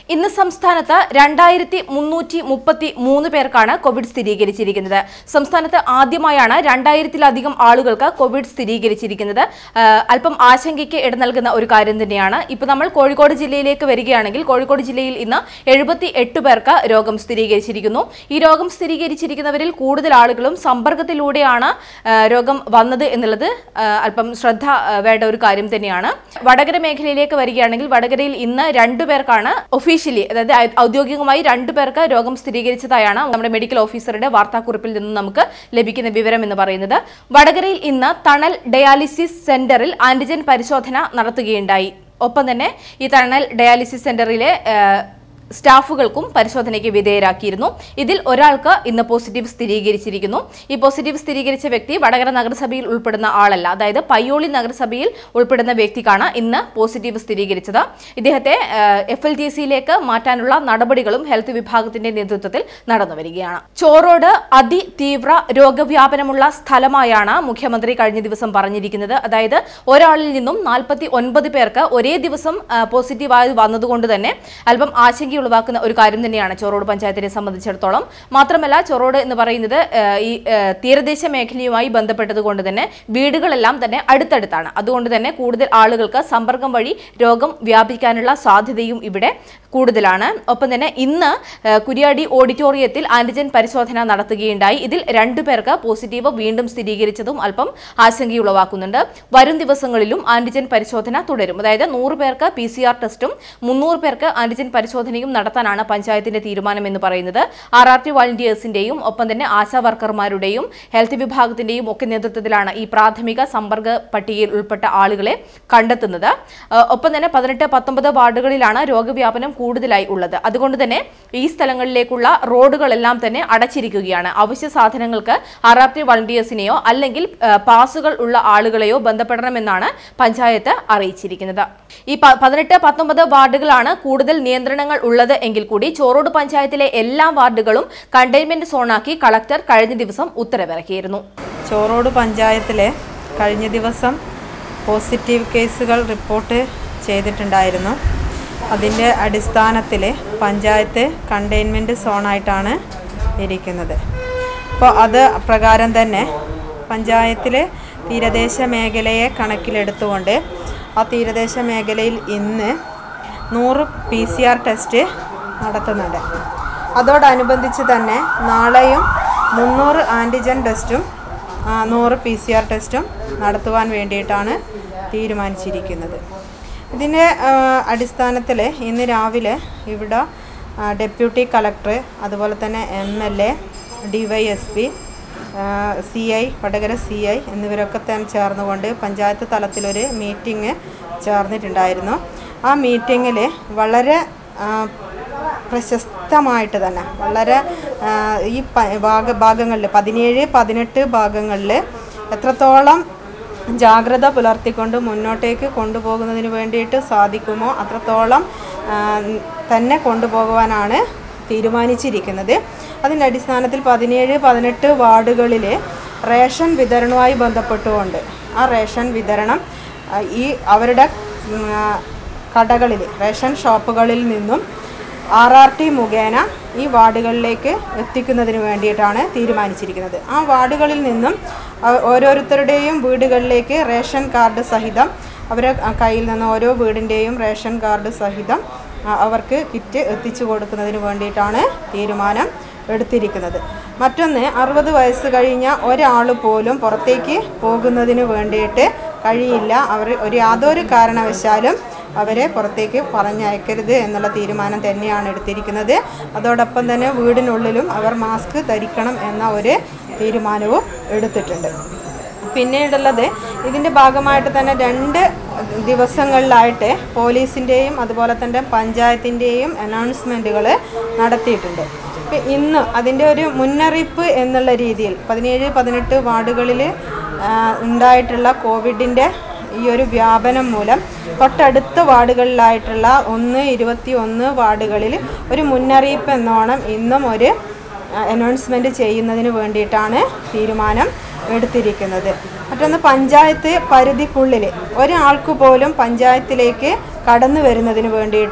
ഇന്ന് സംസ്ഥാനത്ത് രണ്ടായിരത്തി മുന്നൂറ്റി മുപ്പത്തി മൂന്ന് പേർക്കാണ് കോവിഡ് സ്ഥിരീകരിച്ചിരിക്കുന്നത് സംസ്ഥാനത്ത് ആദ്യമായാണ് രണ്ടായിരത്തിലധികം ആളുകൾക്ക് കോവിഡ് സ്ഥിരീകരിച്ചിരിക്കുന്നത് ആ, അല്പം ആശങ്കയ്ക്ക് ഇട നൽകുന്ന ഒരു കാര്യം തന്നെയാണ് ഇപ്പൊ നമ്മൾ കോഴിക്കോട് ജില്ലയിലേക്ക് വരികയാണെങ്കിൽ കോഴിക്കോട് ജില്ലയിൽ ഇന്ന് എഴുപത്തി എട്ട് പേർക്ക് രോഗം സ്ഥിരീകരിച്ചിരിക്കുന്നു ഈ രോഗം സ്ഥിരീകരിച്ചിരിക്കുന്നവരിൽ കൂടുതൽ ആളുകളും സമ്പർക്കത്തിലൂടെയാണ് ആ, രോഗം വന്നത് എന്നുള്ളത് ആ, അല്പം ശ്രദ്ധ ആ, വേണ്ട ഒരു കാര്യം തന്നെയാണ് വടകര മേഖലയിലേക്ക് വരികയാണെങ്കിൽ വടകരയിൽ ഇന്ന് രണ്ടു പേർക്കാണ് ഒഫീഷ്യലി അതായത് ഔ- ഔദ്യോഗികമായി രണ്ടു പേർക്ക് രോഗം സ്ഥിരീകരിച്ചതായാണ് നമ്മുടെ മെഡിക്കൽ ഓഫീസറുടെ വാർത്താക്കുറിപ്പിൽ നിന്ന് നമുക്ക് ലഭിക്കുന്ന വിവരം എന്ന് പറയുന്നത് വടകരയിൽ ഇന്ന് തണൽ ഡയാലിസിസ് സെന്ററിൽ ആന്റിജൻ പരിശോധന നടത്തുകയുണ്ടായി ഒപ്പം തന്നെ ഈ തണൽ ഡയാലിസിസ് സെന്ററിലെ ആ, സ്റ്റാഫുകൾക്കും പരിശോധനയ്ക്ക് വിധേയരാക്കിയിരുന്നു ഇതിൽ ഒരാൾക്ക് ഇന്ന് പോസിറ്റീവ് സ്ഥിരീകരിച്ചിരിക്കുന്നു ഈ പോസിറ്റീവ് സ്ഥിരീകരിച്ച വ്യക്തി വടകര നഗരസഭയിൽ ഉൾപ്പെടുന്ന ആളല്ല അതായത് പയ്യോളി നഗരസഭയിൽ ഉൾപ്പെടുന്ന വ്യക്തിക്കാണ് ഇന്ന് പോസിറ്റീവ് സ്ഥിരീകരിച്ചത് ഇദ്ദേഹത്തെ എഫ് എൽ ടി സിയിലേക്ക് മാറ്റാനുള്ള നടപടികളും ഹെൽത്ത് വിഭാഗത്തിന്റെ നേതൃത്വത്തിൽ നടന്നു വരികയാണ് ചോറോട് അതിതീവ്ര രോഗവ്യാപനമുള്ള സ്ഥലമായാണ് മുഖ്യമന്ത്രി കഴിഞ്ഞ ദിവസം പറഞ്ഞിരിക്കുന്നത് അതായത് ഒരാളിൽ നിന്നും നാൽപ്പത്തി ഒൻപത് പേർക്ക് ഒരേ ദിവസം ആ, പോസിറ്റീവായി വന്നതുകൊണ്ട് തന്നെ അല്പം ആശങ്ക ഉളവാക്കുന്ന ഒരു കാര്യം തന്നെയാണ് ചോറോട് പഞ്ചായത്തിനെ സംബന്ധിച്ചിടത്തോളം മാത്രമല്ല ചോറോട് എന്ന് പറയുന്നത് ആ, ഈ ആ, തീരദേശ മേഖലയുമായി ബന്ധപ്പെട്ടത് കൊണ്ട് തന്നെ വീടുകളെല്ലാം തന്നെ അടുത്തടുത്താണ് അതുകൊണ്ട് തന്നെ കൂടുതൽ ആളുകൾക്ക് സമ്പർക്കം വഴി രോഗം വ്യാപിക്കാനുള്ള സാധ്യതയും ഇവിടെ കൂടുതലാണ് ഒപ്പം തന്നെ ഇന്ന് ആ, കുരിയാടി ഓഡിറ്റോറിയത്തിൽ ആന്റിജൻ പരിശോധന നടത്തുകയുണ്ടായി ഇതിൽ രണ്ടു പേർക്ക് പോസിറ്റീവ് വീണ്ടും സ്ഥിരീകരിച്ചതും അല്പം ആശങ്കയുളവാക്കുന്നുണ്ട് വരും ദിവസങ്ങളിലും ആന്റിജൻ പരിശോധന തുടരും അതായത് നൂറ് പേർക്ക് പി സി ആർ ടെസ്റ്റും മുന്നൂറ് പേർക്ക് ആന്റിജൻ പരിശോധനയും നടത്താനാണ് പഞ്ചായത്തിന്റെ തീരുമാനം എന്ന് പറയുന്നത് ആർ ആർ ടി വളണ്ടിയേഴ്സിന്റെയും ഒപ്പം തന്നെ ആശാ വർക്കർമാരുടെയും ഹെൽത്ത് വിഭാഗത്തിന്റെയും ഒക്കെ നേതൃത്വത്തിലാണ് ഈ പ്രാഥമിക സമ്പർക്ക പട്ടികയിൽ ഉൾപ്പെട്ട ആളുകളെ കണ്ടെത്തുന്നത് ആ, ഒപ്പം തന്നെ പതിനെട്ട് പത്തൊമ്പത് വാർഡുകളിലാണ് രോഗവ്യാപനം കൂടുതലായി ഉള്ളത് അതുകൊണ്ട് തന്നെ ഈ സ്ഥലങ്ങളിലേക്കുള്ള റോഡുകളെല്ലാം തന്നെ അടച്ചിരിക്കുകയാണ് അവശ്യ സാധനങ്ങൾക്ക് ആർ ആർ ടി വളണ്ടിയേഴ്സിനെയോ അല്ലെങ്കിൽ ആ, പാസുകൾ ഉള്ള ആളുകളെയോ ബന്ധപ്പെടണമെന്നാണ് പഞ്ചായത്ത് അറിയിച്ചിരിക്കുന്നത് ഈ പ- പതിനെട്ട് പത്തൊമ്പത് വാർഡുകളാണ് കൂടുതൽ നിയന്ത്രണങ്ങൾ ഉള്ളത് എങ്കിൽ കൂടി ചോറോട് പഞ്ചായത്തിലെ എല്ലാ വാർഡുകളും കണ്ടെയ്ൻമെന്റ് സോണാക്കി കളക്ടർ കഴിഞ്ഞ ദിവസം ഉത്തരവിറക്കിയിരുന്നു ചോറോട് പഞ്ചായത്തിലെ കഴിഞ്ഞ ദിവസം പോസിറ്റീവ് കേസുകൾ റിപ്പോർട്ട് ചെയ്തിട്ടുണ്ടായിരുന്നു അതിൻ്റെ അടിസ്ഥാനത്തിൽ പഞ്ചായത്ത് കണ്ടെയ്ൻമെൻറ്റ് സോണായിട്ടാണ് ഇരിക്കുന്നത് അപ്പോൾ അത് പ്രകാരം തന്നെ പഞ്ചായത്തിൽ തീരദേശ മേഖലയെ കണക്കിലെടുത്തുകൊണ്ട് ആ തീരദേശ മേഖലയിൽ ഇന്ന് നൂറ് പി സി ആർ ടെസ്റ്റ് നടത്തുന്നുണ്ട് അതോടനുബന്ധിച്ച് തന്നെ നാളെയും മുന്നൂറ് ആൻറ്റിജൻ ടെസ്റ്റും ആ, നൂറ് പി സി ആർ ടെസ്റ്റും നടത്തുവാൻ വേണ്ടിയിട്ടാണ് തീരുമാനിച്ചിരിക്കുന്നത് ഇതിൻ്റെ അടിസ്ഥാനത്തിൽ ഇന്ന് രാവിലെ ഇവിടെ ആ, ഡെപ്യൂട്ടി കളക്ടർ അതുപോലെ തന്നെ M L A D Y S P C I Vadakara C I എന്നിവരൊക്കെ തന്നെ ചേർന്നുകൊണ്ട് പഞ്ചായത്ത് തലത്തിലൊരു മീറ്റിംഗ് ചേർന്നിട്ടുണ്ടായിരുന്നു ആ മീറ്റിങ്ങിൽ വളരെ ആ, പ്രശസ്തമായിട്ട് തന്നെ വളരെ ആ, ഈ പ- ഭാഗ ഭാഗങ്ങളിൽ പതിനേഴ് പതിനെട്ട് ഭാഗങ്ങളിൽ എത്രത്തോളം ജാഗ്രത പുലർത്തിക്കൊണ്ട് മുന്നോട്ടേക്ക് കൊണ്ടുപോകുന്നതിന് വേണ്ടിയിട്ട് സാധിക്കുമോ അത്രത്തോളം ആ, തന്നെ കൊണ്ടുപോകുവാനാണ് തീരുമാനിച്ചിരിക്കുന്നത് അതിൻ്റെ അടിസ്ഥാനത്തിൽ പതിനേഴ് പതിനെട്ട് വാർഡുകളിൽ റേഷൻ വിതരണവുമായി ബന്ധപ്പെട്ടുകൊണ്ട് ആ റേഷൻ വിതരണം ആ, ഈ അവരുടെ ഉം, ആ, കടകളിൽ റേഷൻ ഷോപ്പുകളിൽ നിന്നും ആർ ആർ ടി മുഖേന ഈ വാർഡുകളിലേക്ക് എത്തിക്കുന്നതിന് വേണ്ടിയിട്ടാണ് തീരുമാനിച്ചിരിക്കുന്നത് ആ വാർഡുകളിൽ നിന്നും അ- ഓരോരുത്തരുടെയും വീടുകളിലേക്ക് റേഷൻ കാർഡ് സഹിതം അവരെ കയ്യിൽ നിന്ന് ഓരോ വീടിൻ്റെയും റേഷൻ കാർഡ് സഹിതം ആ, അവർക്ക് കിറ്റ് എത്തിച്ചു കൊടുക്കുന്നതിന് വേണ്ടിയിട്ടാണ് തീരുമാനം എടുത്തിരിക്കുന്നത് മറ്റൊന്ന് അറുപത് വയസ്സ് കഴിഞ്ഞ ഒരാൾ പോലും പുറത്തേക്ക് പോകുന്നതിന് വേണ്ടിയിട്ട് കഴിയില്ല അവർ ഒരു യാതൊരു കാരണവശാലും അവരെ പുറത്തേക്ക് പറഞ്ഞയക്കരുത് എന്നുള്ള തീരുമാനം തന്നെയാണ് എടുത്തിരിക്കുന്നത് അതോടൊപ്പം തന്നെ വീടിനുള്ളിലും അവർ മാസ്ക് ധരിക്കണം എന്ന ഒരു തീരുമാനവും എടുത്തിട്ടുണ്ട് പിന്നീടുള്ളത് ഇതിൻ്റെ ഭാഗമായിട്ട് തന്നെ രണ്ട് ദിവസങ്ങളിലായിട്ട് പോലീസിൻ്റെയും അതുപോലെ തന്നെ പഞ്ചായത്തിൻ്റെയും അനൗൺസ്മെൻറ്റുകൾ നടത്തിയിട്ടുണ്ട് ഇപ്പം ഇന്ന് അതിൻ്റെ ഒരു മുന്നറിയിപ്പ് എന്നുള്ള രീതിയിൽ പതിനേഴ് പതിനെട്ട് വാർഡുകളിൽ ആ, ഉണ്ടായിട്ടുള്ള കോവിഡിൻ്റെ ഈ ഒരു വ്യാപനം മൂലം തൊട്ടടുത്ത വാർഡുകളിലായിട്ടുള്ള ഒന്ന് ഇരുപത്തി ഒന്ന് വാർഡുകളിൽ ഒരു മുന്നറിയിപ്പ് എന്നോണം ഇന്നും ഒരു അനൗൺസ്മെൻറ്റ് ചെയ്യുന്നതിന് വേണ്ടിയിട്ടാണ് തീരുമാനം എടുത്തിരിക്കുന്നത് മറ്റൊന്ന് പഞ്ചായത്ത് പരിധിക്കുള്ളിൽ ഒരാൾക്ക് പോലും പഞ്ചായത്തിലേക്ക് കടന്നു വരുന്നതിന് വേണ്ടിയിട്ടോ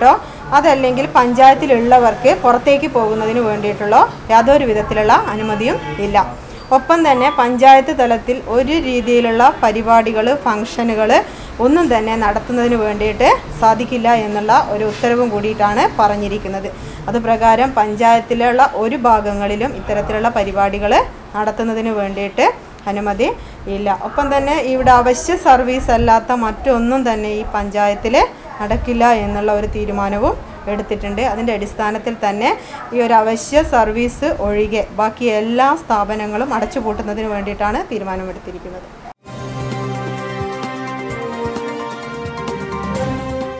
അതല്ലെങ്കിൽ പഞ്ചായത്തിലുള്ളവർക്ക് പുറത്തേക്ക് പോകുന്നതിന് വേണ്ടിയിട്ടുള്ള യാതൊരു വിധത്തിലുള്ള അനുമതിയും ഇല്ല ഒപ്പം തന്നെ പഞ്ചായത്ത് തലത്തിൽ ഒരു രീതിയിലുള്ള പരിപാടികൾ ഫംഗ്ഷനുകൾ ഒന്നും തന്നെ നടത്തുന്നതിന് വേണ്ടിയിട്ട് സാധിക്കില്ല എന്നുള്ള ഒരു ഉത്തരവും കൂടിയിട്ടാണ് പറഞ്ഞിരിക്കുന്നത് അതുപ്രകാരം പഞ്ചായത്തിലുള്ള ഒരു ഭാഗങ്ങളിലും ഇത്തരത്തിലുള്ള പരിപാടികൾ നടത്തുന്നതിന് വേണ്ടിയിട്ട് അനുമതി ഇല്ല ഒപ്പം തന്നെ ഇവിടെ അവശ്യ സർവീസ് അല്ലാത്ത മറ്റൊന്നും തന്നെ ഈ പഞ്ചായത്തിൽ നടക്കില്ല എന്നുള്ള ഒരു തീരുമാനവും എടുത്തിട്ടുണ്ട് അതിൻ്റെ അടിസ്ഥാനത്തിൽ തന്നെ ഈ ഒരു അവശ്യ സർവീസ് ഒഴികെ ബാക്കി എല്ലാ സ്ഥാപനങ്ങളും അടച്ചുപൂട്ടുന്നതിന് വേണ്ടിയിട്ടാണ് തീരുമാനമെടുത്തിരിക്കുന്നത്